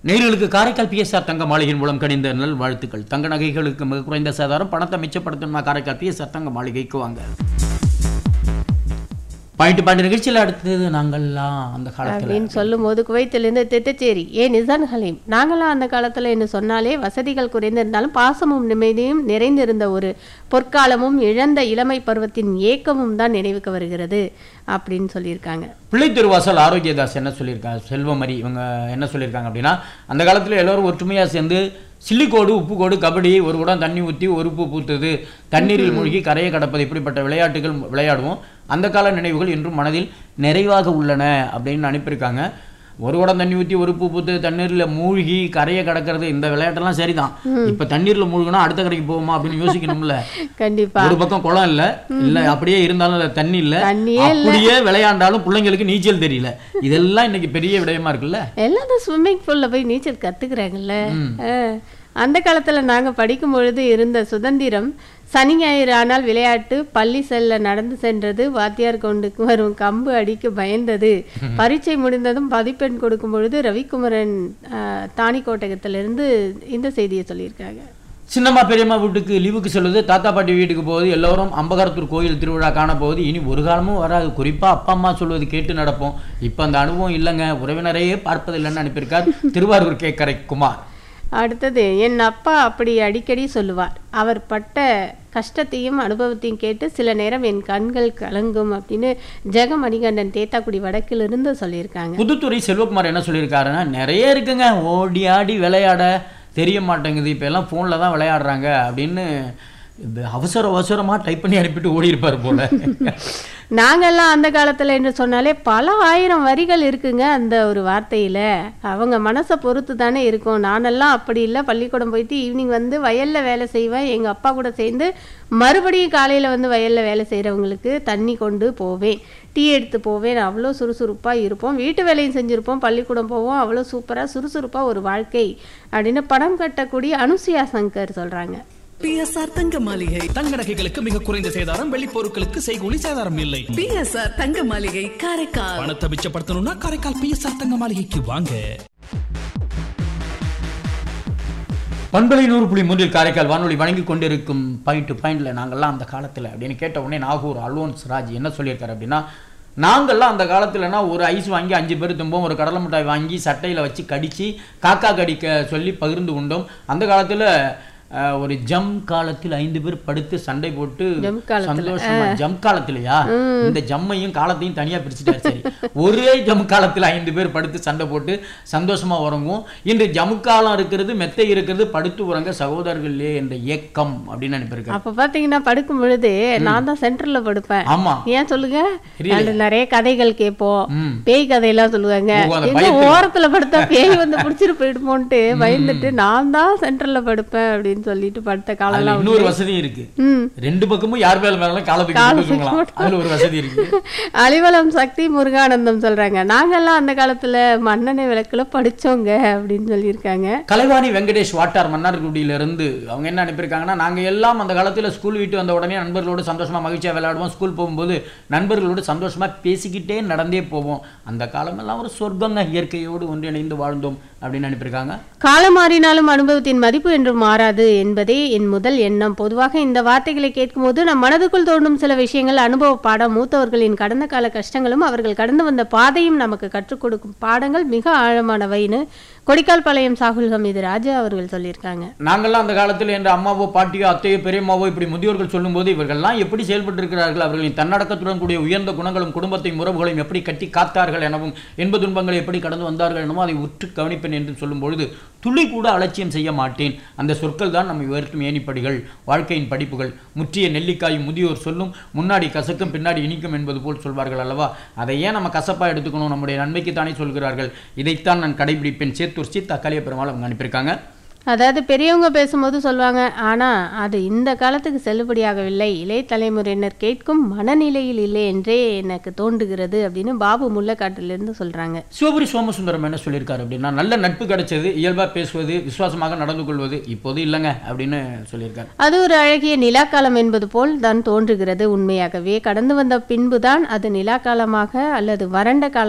நேயர்களுக்கு காரைக்கால் பிஎஸ்ஆர் தங்க மாளிகையின் மூலம் கணிந்த நல் வாழ்த்துக்கள் தங்க நகைகளுக்கு மிக குறைந்த சேதாரம் பணத்தை மிச்சப்படுத்தணுமா காரைக்கால் பிஎஸ்ஆர் தங்க மாளிகைக்கு வாங்க பாயிண்ட் பாயிண்ட் நிகழ்ச்சியில் அடுத்தது நாங்கள்லாம் அந்த காலத்தில் அப்படின்னு சொல்லும்போது குவைத்திலிருந்து திட்டச்சேரி ஏ நிசான் ஹலீம் நாங்களாம் அந்த காலத்துல என்ன சொன்னாலே வசதிகள் குறைந்திருந்தாலும் பாசமும் நிம்மதியும் நிறைந்திருந்த ஒரு பொற்காலமும் இழந்த இளமை பருவத்தின் ஏக்கமும் தான் நினைவுக்கு வருகிறது அப்படின்னு சொல்லியிருக்காங்க பிள்ளை திருவாசல் ஆரோக்கியதாஸ் என்ன சொல்லியிருக்காங்க செல்வமரி இவங்க என்ன சொல்லியிருக்காங்க அப்படின்னா அந்த காலத்தில் எல்லோரும் ஒற்றுமையாக சேர்ந்து சில்லிக்கோடு உப்புக்கோடு கபடி ஒரு குடம் தண்ணி ஊற்றி ஒரு உப்பு பூத்துது தண்ணீரில் மூழ்கி கரையை கடப்பது இப்படிப்பட்ட விளையாட்டுகள் விளையாடுவோம் அந்த கால நினைவுகள் இன்றும் மனதில் நிறைவாக உள்ளன அப்படின்னு அனுப்பியிருக்காங்க ஒரு குடம் தண்ணி ஊற்றி ஒரு உப்பு பூத்து தண்ணீரில் மூழ்கி கரையை கடக்கிறது இந்த விளையாட்டெல்லாம் சரிதான் இப்போ தண்ணீரில் மூழ்கினா அடுத்த கரைக்கு போகுமா அப்படின்னு யோசிக்கணும்ல கண்டிப்பா ஒரு பக்கம் குளம் இல்ல இல்ல அப்படியே இருந்தாலும் அதுல தண்ணி இல்ல தண்ணியே அப்படியே விளையாண்டாலும் பிள்ளைங்களுக்கு நீச்சல் தெரியல இதெல்லாம் இன்னைக்கு பெரிய விடயமா இருக்குல்ல எல்லாம் தான் ஸ்விம்மிங் பூல்ல போய் நீச்சல் கத்துக்கிறாங்கல்ல அஹ். அந்த காலத்துல நாங்க படிக்கும் பொழுது இருந்த சுதந்திரம் சனி ஞாயிறு ஆனால் விளையாட்டு பள்ளி செல்ல நடந்து சென்றது வாத்தியார் கொண்டு வரும் கம்பு அடிக்கு பயந்தது பரீட்சை முடிந்ததும் பதிப்பெண் கொடுக்கும் பொழுது ரவிக்குமரன் அஹ், தாணிக்கோட்டகத்திலிருந்து இந்த செய்தியை சொல்லியிருக்காங்க சின்னம்மா பெரியம்மா வீட்டுக்கு லீவுக்கு செல்வது தாத்தா பாட்டி வீட்டுக்கு போகுது எல்லோரும் அம்பகரத்தூர் கோயில் திருவிழா காண போகுது இனி ஒரு காலமும் வராது குறிப்பா அப்பா அம்மா சொல்வது கேட்டு நடப்போம் இப்ப அந்த அனுபவம் இல்லைங்க உறவினரையே பார்ப்பதில்லைன்னு அனுப்பியிருக்கார் திருவாரூர் கேக்கரை குமார் அடுத்தது என் அப்பா அப்படி அடிக்கடி சொல்லுவார் அவர் பட்ட கஷ்டத்தையும் அனுபவத்தையும் கேட்டு சில நேரம் என் கண்கள் கலங்கும் அப்படின்னு ஜெகமணிகண்டன் தேத்தாக்குடி வடக்கிலிருந்து சொல்லியிருக்காங்க புதுத்துறை செல்வகுமார் என்ன சொல்லியிருக்காருன்னா நிறைய இருக்குங்க ஓடி ஆடி விளையாட தெரிய மாட்டேங்குது இப்போ எல்லாம் ஃபோனில் தான் விளையாடுறாங்க அப்படின்னு இது அவசர அவசரமாக டைப் பண்ணி அனுப்பிட்டு ஓடி இருப்பார் போல நாங்கெல்லாம் அந்த காலத்துல என்று சொன்னாலே பல ஆயிரம் வரிகள் இருக்குங்க அந்த ஒரு வார்த்தையில அவங்க மனசை பொறுத்து தானே இருக்கும் நானெல்லாம் அப்படி இல்லை பள்ளிக்கூடம் போயிட்டு ஈவினிங் வந்து வயல்ல வேலை செய்வேன் எங்க அப்பா கூட சேர்ந்து மறுபடியும் காலையில வந்து வயல்ல வேலை செய்றவங்களுக்கு தண்ணி கொண்டு போவேன் டீ எடுத்து போவேன் அவ்வளோ சுறுசுறுப்பா இருப்போம் வீட்டு வேலையும் செஞ்சிருப்போம் பள்ளிக்கூடம் போவோம் அவ்வளோ சூப்பரா சுறுசுறுப்பா ஒரு வாழ்க்கை அப்படின்னு படம் கட்டக்கூடிய அனுசுயா சங்கர் சொல்றாங்க பிஎஸ்ஆர் தங்க மாளிகை தங்க நகைகளுக்கு மிக குறைந்த சேதாரம் வெள்ளி பொருட்களுக்கு செய்கூலி சேதாரம் இல்லை பிஎஸ்ஆர் தங்க மாளிகை காரைக்கால் பணத்தை மிச்சப்படுத்தணும்னா காரைக்கால் பிஎஸ்ஆர் தங்க மாளிகைக்கு வாங்க பண்பலை நூறு புள்ளி மூன்றில் காரைக்கால் வானொலி வழங்கி கொண்டிருக்கும் பாயிண்ட் டு பாயிண்ட்ல நாங்கள்லாம் அந்த காலத்தில் அப்படின்னு கேட்ட உடனே நாகூர் அல்வோன்ஸ் ராஜ் என்ன சொல்லியிருக்காரு அப்படின்னா நாங்கள்லாம் அந்த காலத்துலனா ஒரு ஐஸ் வாங்கி அஞ்சு பேர் தும்போம் ஒரு கடலை மிட்டாய் வாங்கி சட்டையில் வச்சு கடிச்சு காக்கா கடிக்க சொல்லி பகிர்ந்து கொண்டோம் அந்த காலத்தில் ஒரு ஜம் காலத்தில் ஐந்து பேர் படுத்து சண்டை போட்டு ஜம் காலத்துல, சந்தோஷமா ஜம் காலத்திலயா இந்த ஜம்மையும் காலத்தையும் தனியா பிரிச்சுட்டாரு சரி ஒரே ஜம் காலத்துல ஐந்து பேர் படுத்து சண்டை போட்டு சந்தோஷமா உறங்குவோம் இன்று ஜம் காலம் இருக்கிறது மெத்தை இருக்கிறது படுத்து உறங்க சகோதரர்களே என்ற ஏக்கம் அப்படின்னு அனுப்பியிருக்காரு அப்ப பாத்தீங்கன்னா படுக்கும் பொழுது நான் தான் சென்டர்ல படுப்பேன் ஆமா ஏன் சொல்லுங்க தெரியல. அதுல நிறைய கதைகள் கேட்போம் ம். பேய் கதையெல்லாம் சொல்லுவாங்க ஓ, அந்த எங்க பயத்துல. ஓரத்துல படுத்தா பேய் வந்து புடிச்சிட்டு போயிடுமோன்ட்டு பயந்துட்டு நான் தான் சென்டர்ல படுப்பேன் அப்படின்னு சொல்லிட்டு படுத்த அதுல காலம்லாம் உண்டு. இன்னொரு வசதி இருக்கு ம் ரெண்டு பக்கமும் யார் மேல மேலும் காலத்துக்கு காலை போட்டு தூங்கலாம் அதுல ஒரு வசதி இருக்கு அலிவலம் சக்தி முருகானந்தம் சொல்றாங்க நாங்கெல்லாம் அந்த காலத்துல மண்ணெண்ணெய் விளக்குல படிச்சோங்க அப்படின்னு சொல்லியிருக்காங்க கலைவாணி வெங்கடேஷ் வாட்டார் மன்னார்குடியில இருந்து அவங்க என்ன அனுப்பியிருக்காங்கன்னா நாங்க எல்லாம் அந்த காலத்துல ஸ்கூல் விட்டு வந்த உடனே நண்பர்களோடு சந்தோஷமா மகிழ்ச்சியா விளையாடுவோம் ஸ்கூல் போகும்போது நண்பர்களோடு சந்தோஷமா பேசிக்கிட்டே நடந்தே போவோம் அந்த காலமெல்லாம் ஒரு சொர்க்கங்க இயற்கையோடு ஒன்றிணைந்து வாழ்ந்தோம் அப்படின்னு அனுப்பியிருக்காங்க காலம் மாறினாலும் அனுபவத்தின் மதிப்பு என்று மாறாது என்பதே என் முதல் எண்ணம் பொதுவாக இந்த வார்த்தைகளை கேட்கும்போது நம் மனதுக்குள் தோன்றும் சில விஷயங்கள் அனுபவ பாடம் மூத்தவர்களின் கடந்த கால கஷ்டங்களும் அவர்கள் கடந்து வந்த பாதையும் நமக்கு கற்றுக் கொடுக்கும் பாடங்கள் மிக ஆழமானவைன்னு கொடிக்கால் பாளையம் சாகுல் ஹமீது ராஜா அவர்கள் சொல்லியிருக்காங்க நாங்கள்லாம் அந்த காலத்தில் என்ற அம்மாவோ பாட்டியோ அத்தையோ பெரியம்மாவோ இப்படி முதியோர்கள் சொல்லும்போது இவர்கள்லாம் எப்படி செயல்பட்டு இருக்கிறார்கள் அவர்களின் தன்னடக்கத்துடன் கூடிய உயர்ந்த குணங்களும் குடும்பத்தையும் உறவுகளையும் எப்படி கட்டி காத்தார்கள் எனவும் என்ப துன்பங்களை எப்படி கடந்து வந்தார்கள் எனவும் அதை உற்று கவனிப்பேன் என்று சொல்லும் பொழுது துளி கூட அலட்சியம் செய்ய மாட்டேன் அந்த சொற்கள் தான் நம்மை உயர்த்தும் ஏணிப்படிகள் வாழ்க்கையின் படிப்புகள் முற்றிய நெல்லிக்காயும் முதியோர் சொல்லும் முன்னாடி கசக்கும் பின்னாடி இனிக்கும் என்பது போல் சொல்வார்கள் அல்லவா அதை ஏன் நம்ம கசப்பா எடுத்துக்கணும் நம்முடைய நன்மைக்கு தானே சொல்கிறார்கள் இதைத்தான் நான் கடைபிடிப்பேன் சேத்தூர் சீத்தா கலிய பெருமாள் அவங்க அனுப்பியிருக்காங்க அதாவது பெரியவங்க பேசும்போது சொல்லுவாங்க ஆனா அது இந்த காலத்துக்கு செல்லுபடியாகவில்லை இளைய தலைமுறையினர் கேட்கும் மனநிலையில் இல்லை என்றே எனக்கு தோன்றுகிறது அப்படின்னு பாபு முல்லக்காட்டிலிருந்து சொல்றாங்க சிவபுரி சோமசுந்தரம் என்ன சொல்லியிருக்காரு அப்படின்னா நல்ல நட்பு கிடைச்சது இயல்பா பேசுவது விசுவாசமாக நடந்து கொள்வது இப்போது இல்லைங்க அப்படின்னு சொல்லியிருக்காரு அது ஒரு அழகிய நிலாக்காலம் என்பது போல் தான் தோன்றுகிறது உண்மையாகவே கடந்து வந்த பின்புதான் அது நிலாக்காலமாக அல்லது வறண்ட காலம்